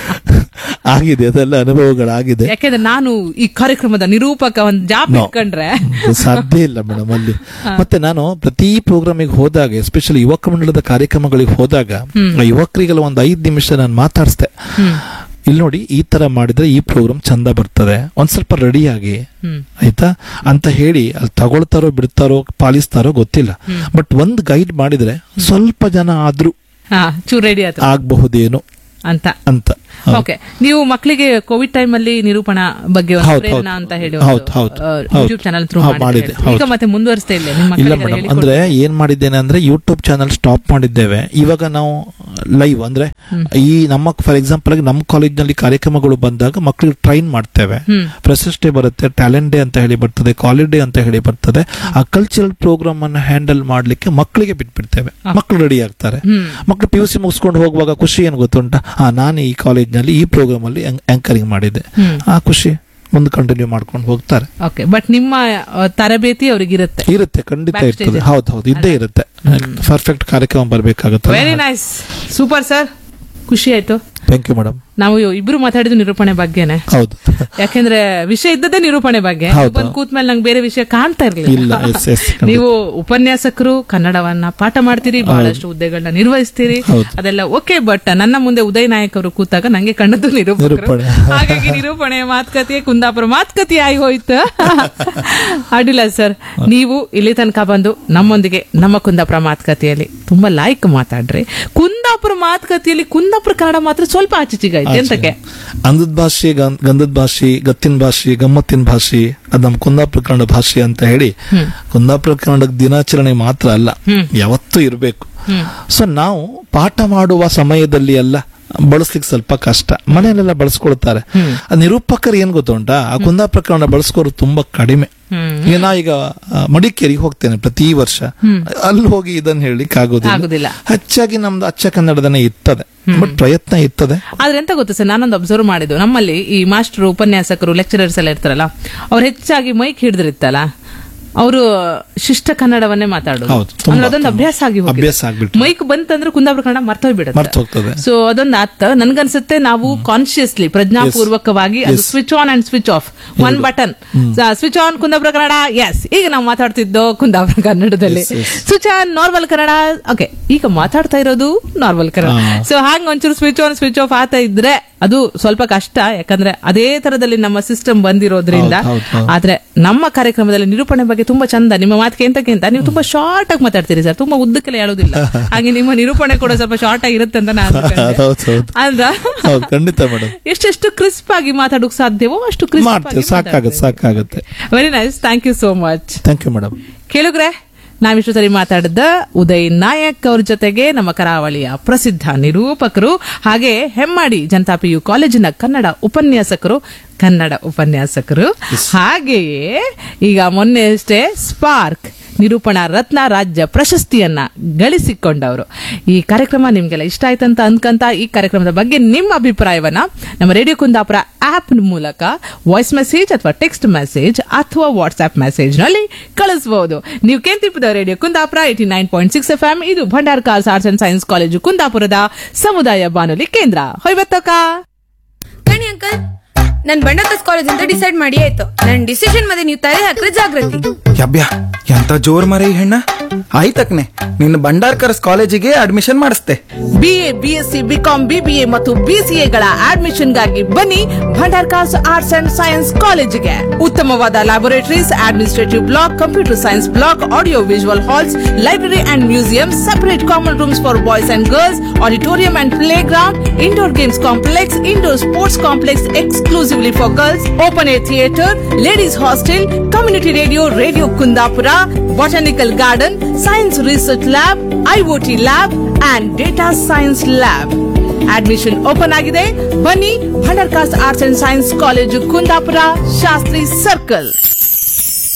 A: ಆಗಿದೆ ಅದೆಲ್ಲ ಅನುಭವಗಳಾಗಿದೆ
B: ಯಾಕೆಂದ್ರೆ ನಾನು ಈ ಕಾರ್ಯಕ್ರಮದ ನಿರೂಪಕ ಒಂದ್ ಜಾಬ್
A: No.
B: ಇಟ್ಕೊಂಡ್ರೆ
A: ಅದು ಸಾಧ್ಯ ಇಲ್ಲ ಮೇಡಮ್ ಅಲ್ಲಿ ಮತ್ತೆ ನಾನು ಪ್ರತಿ ಪ್ರೋಗ್ರಾಮಿಗೆ ಹೋದಾಗ ಎಸ್ಪೆಷಲಿ ಯುವಕ ಮಂಡಳದ ಕಾರ್ಯಕ್ರಮಗಳಿಗೆ ಹೋದಾಗ ಆ ಯುವಕರಿಗೆಲ್ಲ ಒಂದು ಐದು ನಿಮಿಷ ನಾನು ಮಾತಾಡಿಸ್ದೆ ಇಲ್ಲಿ ನೋಡಿ ಈ ತರ ಮಾಡಿದ್ರೆ ಈ ಪ್ರೋಗ್ರಾಮ್ ಚಂದ ಬರ್ತದೆ ಒಂದ್ ಸ್ವಲ್ಪ ರೆಡಿಯಾಗಿ
B: ಹ್ಮ್
A: ಆಯ್ತಾ ಅಂತ ಹೇಳಿ ಅಲ್ಲಿ ತಗೊಳ್ತಾರೋ ಬಿಡ್ತಾರೋ ಪಾಲಿಸ್ತಾರೋ ಗೊತ್ತಿಲ್ಲ ಬಟ್ ಒಂದ್ ಗೈಡ್ ಮಾಡಿದ್ರೆ ಸ್ವಲ್ಪ ಜನ ಆದ್ರೂ
B: ಹಾ ಚೂರ್ ರೆಡಿ ಆಯ್ತು
A: ಆಗ್ಬಹುದೇನೋ
B: ಅಂತ
A: ಅಂತ ಹೌದು.
B: ಓಕೆ ನೀವು ಮಕ್ಕಳಿಗೆ ಕೋವಿಡ್ ಟೈಮ್ ಅಲ್ಲಿ ನಿರೂಪಣಾ ಬಗ್ಗೆ ಒಂದು
A: ಹೌದು,
B: ಪ್ರೇರಣಾ
A: ಹೌದು.
B: ಅಂತ ಹೇಳಿ
A: ಹೌದು, ಹೌದು, ಹೌದು.
B: ಯೂಟ್ಯೂಬ್ ಚಾನಲ್ ಥ್ರೂ
A: ಹಾ, ಮಾಡಿದ್ದೆ,
B: ಈಗ
A: ಹೌದು.
B: ಮತ್ತೆ ಮುಂದುವರಿಸ್ತಾ ಇಲ್ಲ ನಿಮ್ಮ
A: ಇಲ್ಲ
B: ಮಕ್ಕಳಿಗೆ
A: ಮೇಡಮ್
B: ಹೇಳಿಕೊಡು.
A: ಅಂದ್ರೆ ಏನ್ ಮಾಡಿದ್ದೇನೆ ಅಂದ್ರೆ ಯೂಟ್ಯೂಬ್ ಚಾನಲ್ ಸ್ಟಾಪ್ ಮಾಡಿದ್ದೇವೆ ಇವಾಗ ನಾವು ಲೈವ್ ಅಂದ್ರೆ ಈ ನಮ್ಮ ಫಾರ್ ಎಕ್ಸಾಂಪಲ್ ಆಗಿ ನಮ್ಮ ಕಾಲೇಜ್ ನಲ್ಲಿ ಕಾರ್ಯಕ್ರಮಗಳು ಬಂದಾಗ ಮಕ್ಕಳಿಗೆ ಟ್ರೈನ್ ಮಾಡ್ತೇವೆ
B: ಹ್ಮ್
A: ಫ್ರೆಶರ್ಸ್ ಡೇ ಬರುತ್ತೆ ಟ್ಯಾಲೆಂಟ್ ಡೇ ಅಂತ ಹೇಳಿ ಬರ್ತದೆ ಕಾಲೇಜ್ ಡೇ ಅಂತ ಹೇಳಿ ಬರ್ತದೆ ಆ ಕಲ್ಚರಲ್ ಪ್ರೋಗ್ರಾಮ್ ಅನ್ನು ಹ್ಯಾಂಡಲ್ ಮಾಡ್ಲಿಕ್ಕೆ ಮಕ್ಕಳಿಗೆ ಬಿಟ್ಬಿಡ್ತೇವೆ ಮಕ್ಕಳು ರೆಡಿ ಆಗ್ತಾರೆ
B: ಹ್ಮ್
A: ಮಕ್ಕಳು ಪಿ ಯು ಸಿ ಮುಗಿಸ್ಕೊಂಡು ಹೋಗುವಾಗ ಖುಷಿ ಏನು ಗೊತ್ತುಂಟ ಆ ನಾನು ಈ ಕಾಲೇಜ್ ನಲ್ಲಿ ಈ ಪ್ರೋಗ್ರಾಮ್ ಅಲ್ಲಿ ಆಂಕರಿಂಗ್ ಮಾಡಿದ್ದೆ
B: ಹ್ಮ್
A: ಆ ಖುಷಿ ಮುಂದೆ ಕಂಟಿನ್ಯೂ ಮಾಡ್ಕೊಂಡು ಹೋಗ್ತಾರೆ
B: ಓಕೆ ಬಟ್ ನಿಮ್ಮ ಆ, ತರಬೇತಿ ಅವ್ರಿಗಿರುತ್ತೆ
A: ಇರುತ್ತೆ ಖಂಡಿತ
B: Backstage.
A: ಇರ್ತದೆ ಹೌದು ಹೌದು ಇದ್ದೇ ಇರುತ್ತೆ ಪರ್ಫೆಕ್ಟ್ ಕಾರ್ಯಕ್ರಮ ಬರ್ಬೇಕಾಗುತ್ತೆ
B: ವೆರಿ ನೈಸ್ ಸೂಪರ್ ಸರ್ ಖುಷಿ ಆಯ್ತು
A: ಥ್ಯಾಂಕ್ ಯು ಮೇಡಮ್
B: ನಾವು ಇಬ್ರು ಮಾತಾಡಿದ್ದು ನಿರೂಪಣೆ ಬಗ್ಗೆನೆ
A: ಹೌದು
B: ಯಾಕೆಂದ್ರೆ ವಿಷಯ ಇದ್ದದ್ದೇ ನಿರೂಪಣೆ ಬಗ್ಗೆ
A: ಹೌದು.
B: ಬಂದ್ ಕೂತ್ಮೇಲೆ ನಂಗೆ ಬೇರೆ ವಿಷಯ ಕಾಣ್ತಾ
A: ಇಲ್ಲ
B: ಇರ್ಲಿಲ್ಲ
A: ಎಸ್ ಎಸ್
B: ನೀವು ಉಪನ್ಯಾಸಕರು ಕನ್ನಡವನ್ನ ಪಾಠ ಮಾಡ್ತೀರಿ ಬಹಳಷ್ಟು ಹುದ್ದೆಗಳನ್ನ ನಿರ್ವಹಿಸ್ತೀರಿ
A: ಹೌದು.
B: ಅದೆಲ್ಲ ಓಕೆ ಬಟ್ ನನ್ನ ಮುಂದೆ ಉದಯ್ ನಾಯಕ್ ಅವರು ಕೂತಾಗ ನಂಗೆ ಕಂಡದ್ದು ನಿರೂಪಕರು
A: ನಿರೂಪಣೆ.
B: ಹಾಗಾಗಿ ನಿರೂಪಣೆ ಮಾತುಕತೆ ಕುಂದಾಪುರ ಮಾತುಕತೆ ಆಗಿ ಹೋಯ್ತು ಅಡ್ಡಿಲ್ಲ ಸರ್ ನೀವು ಇಲ್ಲಿ ತನಕ ಬಂದು ನಮ್ಮೊಂದಿಗೆ ನಮ್ಮ ಕುಂದಾಪುರ ಮಾತುಕತೆಯಲ್ಲಿ ತುಂಬಾ ಲಾಯ್ಕ್ ಮಾತಾಡ್ರಿ ಕುಂದಾಪುರ ಮಾತುಕತೆಯಲ್ಲಿ ಕುಂದಾಪುರ ಕನ್ನಡ ಮಾತ್ರ ಸ್ವಲ್ಪ ಆಚೆಚಿಗಾಯ್ತು ಎಂತಕ್ಕೆ
A: ಅಂದದ ಭಾಷೆ ಗಂ- ಗಂಧದ ಭಾಷೆ ಗತ್ತಿನ ಭಾಷೆ ಗಮ್ಮತ್ತಿನ ಭಾಷೆ ಅದು ನಮ್ಮ ಕುಂದಾಪುರ ಕನ್ನಡ ಭಾಷೆ ಅಂತ ಹೇಳಿ ಕುಂದಾಪುರ ಕನ್ನಡ ದಿನಾಚರಣೆ ಮಾತ್ರ ಅಲ್ಲ ಯಾವತ್ತೂ ಇರಬೇಕು
B: ಹ್ಮ್.
A: ಸೊ ನಾವು ಪಾಠ ಮಾಡುವ ಸಮಯದಲ್ಲಿ ಎಲ್ಲ ಬಳಸ್ಲಿಕ್ಕೆ ಸ್ವಲ್ಪ ಕಷ್ಟ ಮನೆಯಲ್ಲೆಲ್ಲ ಬಳಸ್ಕೊಳ್ತಾರೆ ಆ ನಿರೂಪಕರು ಏನ್ ಗೊತ್ತುಂಟಾ ಆ ಕುಂದಾಪುರ ಕನ್ನಡ ಬಳಸ್ಕೋರು ತುಂಬಾ ಕಡಿಮೆ
B: ಹ್ಮ್
A: ಈಗ ನಾ ಈಗ ಆ, ಮಡಿಕೇರಿಗೆ ಹೋಗ್ತೇನೆ ಪ್ರತಿ ವರ್ಷ ಅಲ್ಲಿ ಹೋಗಿ ಇದನ್ನ ಹೇಳಲಿಕ್ಕೆ ಆಗೋದಿಲ್ಲ
B: ಆಗುದಿಲ್ಲ
A: ಹೆಚ್ಚಾಗಿ ನಮ್ದು ಅಚ್ಚ ಕನ್ನಡದನೇ ಇರ್ತದೆ ಬಟ್ ಪ್ರಯತ್ನ ಇರ್ತದೆ
B: ಆದ್ರೆ ಎಂತ ಗೊತ್ತಾ ಸರ್ ನಾನೊಂದು ಅಬ್ಸರ್ವ್ ಮಾಡಿದ್ದು ನಮ್ಮಲ್ಲಿ ಈ ಮಾಸ್ಟರ್ ಉಪನ್ಯಾಸಕರು ಲೆಕ್ಚರರ್ಸ್ ಎಲ್ಲ ಇರ್ತಾರಲ್ಲ ಅವ್ರು ಹೆಚ್ಚಾಗಿ ಮೈಕ್ ಹಿಡಿದಿರ್ತಾರ ಅವರು ಶಿಷ್ಟ ಕನ್ನಡವನ್ನೇ ಮಾತಾಡೋದು
A: ಹೌದು, ತುಂಬಾ,
B: ಅಂದ್ರೆ ಅದೊಂದು
A: ತುಂಬಾ.
B: ಅಭ್ಯಾಸ ಆಗಿ ಹೋಗಿದೆ.
A: ಅಭ್ಯಾಸ ಆಗ್ಬಿಟ್ಟು
B: ಮೈಕ್ ಬಂತಂದ್ರೆ ಕುಂದಾಪುರ ಕನ್ನಡ ಮರ್ತೋಗ್ಬಿಡುತ್ತೆ
A: ಮರ್ತೋಗ್ತದೆ
B: ಸೊ ಅದೊಂದು ಆತ ನನ್ಗನ್ಸುತ್ತೆ ನಾವು ಕಾನ್ಶಿಯಸ್ಲಿ ಪ್ರಜ್ಞಾಪೂರ್ವಕವಾಗಿ ಅದು
A: Yes.
B: Switch on and switch off one button switch on Kundapura Kannada yes ಈಗ ನಾವು ಮಾತಾಡ್ತಿದ್ದೋ ಕುಂದಾಪುರ ಕನ್ನಡದಲ್ಲಿ
A: Yes, yes.
B: Switch on normal Kannada okay ಈಗ ಮಾತಾಡ್ತಾ ಇರೋದು ನಾರ್ಮಲ್ ಕನ್ನಡ
A: ಹಾ.
B: ಸೊ ಹಾಂಗ್ ಒಂಚೂರು ಸ್ವಿಚ್ ಆನ್ ಸ್ವಿಚ್ ಆಫ್ ಆತ ಇದ್ರೆ ಅದು ಸ್ವಲ್ಪ ಕಷ್ಟ ಯಾಕಂದ್ರೆ ಅದೇ ತರದಲ್ಲಿ ನಮ್ಮ ಸಿಸ್ಟಮ್ ಬಂದಿರೋದ್ರಿಂದ
A: ಹೌದು, ಹೌದು, ಹೌದು.
B: ಆದ್ರೆ ನಮ್ಮ ಕಾರ್ಯಕ್ರಮದಲ್ಲಿ ನಿರೂಪಣೆ ಬಗ್ಗೆ ತುಂಬಾ ಚಂದ ನಿಮ್ಮ ಮಾತಿಗೆ ಎಂತಕ್ಕಿಂತ ನೀವು ತುಂಬಾ ಶಾರ್ಟ್ ಆಗಿ ಮಾತಾಡ್ತೀರಿ ಸರ್ ತುಂಬಾ ಉದ್ದಕ್ಕೆಲ್ಲ ಹೇಳೋದಿಲ್ಲ ಹಾಗೆ ನಿಮ್ಮ ನಿರೂಪಣೆ ಕೂಡ ಸ್ವಲ್ಪ ಶಾರ್ಟ್ ಆಗಿರುತ್ತೆ ಅಂತ ನಾನು ಅನ್ಕೊಂಡೆ.
A: ಹೌದು ಹೌದು
B: ಅಲ್ವಾ
A: ಹೌದು ಖಂಡಿತ ಮೇಡಮ್
B: ಎಷ್ಟೆಷ್ಟು ಕ್ರಿಸ್ಪ್ ಆಗಿ ಮಾತಾಡೋಕ್ ಸಾಧ್ಯವೋ ಅಷ್ಟು ಕ್ರಿಸ್ಪ್
A: ಮಾಡ್ತೇವೆ ಸಾಕಾಗತ್ತೆ ಸಾಕಾಗತ್ತೆ
B: very nice thank you so much
A: thank you madam
B: ಕೇಳುಗ್ರೆ ನಾವಿಷ್ಟು ಸರಿ ಮಾತಾಡಿದ ಉದಯ್ ನಾಯಕ್ ಅವ್ರ ಜೊತೆಗೆ ನಮ್ಮ ಕರಾವಳಿಯ ಪ್ರಸಿದ್ಧ ನಿರೂಪಕರು ಹಾಗೆ ಹೆಮ್ಮಾಡಿ ಜನತಾ ಪಿಯು ಕಾಲೇಜಿನ ಕನ್ನಡ ಉಪನ್ಯಾಸಕರು ಕನ್ನಡ ಉಪನ್ಯಾಸಕರು ಹಾಗೆಯೇ ಈಗ ಮೊನ್ನೆ ಅಷ್ಟೇ ಸ್ಪಾರ್ಕ್ ನಿರೂಪಣಾ ರತ್ನ ರಾಜ್ಯ ಪ್ರಶಸ್ತಿಯನ್ನ ಗಳಿಸಿಕೊಂಡವರು ಈ ಕಾರ್ಯಕ್ರಮ ನಿಮ್ಗೆಲ್ಲ ಇಷ್ಟ ಆಯ್ತಂತ ಅನ್ಕಂತ ಈ ಕಾರ್ಯಕ್ರಮದ ಬಗ್ಗೆ ನಿಮ್ಮ ಅಭಿಪ್ರಾಯವನ್ನ ನಮ್ಮ ರೇಡಿಯೋ ಕುಂದಾಪುರ ಆಪ್ ಮೂಲಕ ವಾಯ್ಸ್ ಮೆಸೇಜ್ ಅಥವಾ ಟೆಕ್ಸ್ಟ್ ಮೆಸೇಜ್ ಅಥವಾ ವಾಟ್ಸ್ಆಪ್ ಮೆಸೇಜ್ ನಲ್ಲಿ ಕಳಿಸಬಹುದು ನೀವು ಕೇಂತಿಪ್ಪದ radio Kundapura eighty nine point six F M ಇದು Bhandarkars arts and science college ಕುಂದಾಪುರದ ಸಮುದಾಯ ಬಾನುಲಿ ಕೇಂದ್ರ ಹೊಯ್ಬತ್ತಕ
C: ಕಣಿ ಅಂಕಲ್ ನನ್ ಬಂಡಕಸ್ ಕಾಲೇಜ್ ಅಂತ ಡಿಸೈಡ್ ಮಾಡಿ ಆಯ್ತು ನನ್ ಡಿಸಿಷನ್ ಮತ್ತೆ ನೀವು ತಲೆ ಹಾಕ್ರೆ ಜಾಗೃತಿ
D: ಯಬ್ಯಾ ಎಂತ ಜೋರ್ ಮರೆ ಈ ಹೆಣ್ಣ ಆಯ್ತಕ್ನೆ ನಿನ್ನ ಭಂಡಾರ್ಕರ್ಸ್ ಕಾಲೇಜಿಗೆ ಅಡ್ಮಿಷನ್ ಮಾಡಿಸ್ತೆ
B: ಬಿಎ ಬಿಎಸ್ಸಿ ಬಿಕಾಂ ಬಿಬಿಎ ಮತ್ತು ಬಿಸಿಎಗಳ ಅಡ್ಮಿಷನ್ಗಾಗಿ ಬನ್ನಿ ಭಂಡಾರ್ಕಾಸ್ ಆರ್ಟ್ಸ್ ಅಂಡ್ ಸೈನ್ಸ್ ಕಾಲೇಜಿಗೆ ಉತ್ತಮವಾದ laboratories administrative block computer science block audio visual halls library and museum separate common rooms for boys and girls auditorium and play ground indoor games complex indoor sports complex exclusively for girls open air theatre ladies hostel community radio radio Kundapura botanical garden science research lab IOT lab and data science lab admission open ಆಗಿದೆ ಬನ್ನಿ Bhandarkars arts and science college Kundapura Shastri circle